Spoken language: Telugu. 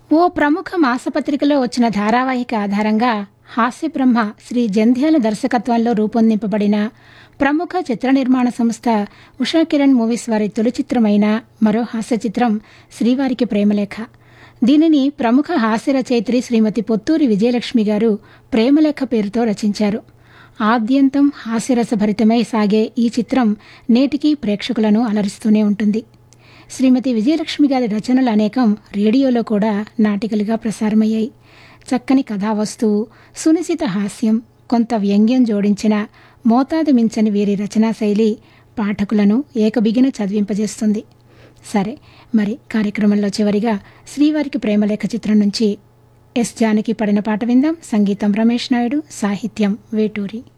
ఓ ప్రముఖ మాసపత్రికలో వచ్చిన ధారావాహిక ఆధారంగా హాస్యబ్రహ్మ శ్రీ జంధ్యాల దర్శకత్వంలో రూపొందింపబడిన ప్రముఖ చిత్ర నిర్మాణ సంస్థ ఉషా కిరణ్ మూవీస్ వారి తొలి చిత్రమైన మరో హాస్య చిత్రం శ్రీవారికి ప్రేమలేఖ దీనిని ప్రముఖ హాస్య రచయిత్రి శ్రీమతి పొత్తూరి విజయలక్ష్మి గారు ప్రేమలేఖ పేరుతో రచించారు ఆద్యంతం హాస్యరసభరితమై సాగే ఈ చిత్రం నేటికీ ప్రేక్షకులను అలరిస్తూనే ఉంటుంది శ్రీమతి విజయలక్ష్మి గారి రచనలు అనేకం రేడియోలో కూడా నాటికలుగా ప్రసారమయ్యాయి చక్కని కథావస్తువు సునిశిత హాస్యం కొంత వ్యంగ్యం జోడించిన మోతాదు మించని వీరి రచనా శైలి పాఠకులను ఏకబిగిన చదివింపజేస్తుంది సరే మరి కార్యక్రమంలో చివరిగా శ్రీవారికి ప్రేమలేఖ చిత్రం నుంచి ఎస్ జానకి పడిన పాట విందాం సంగీతం రమేష్ నాయుడు సాహిత్యం వేటూరి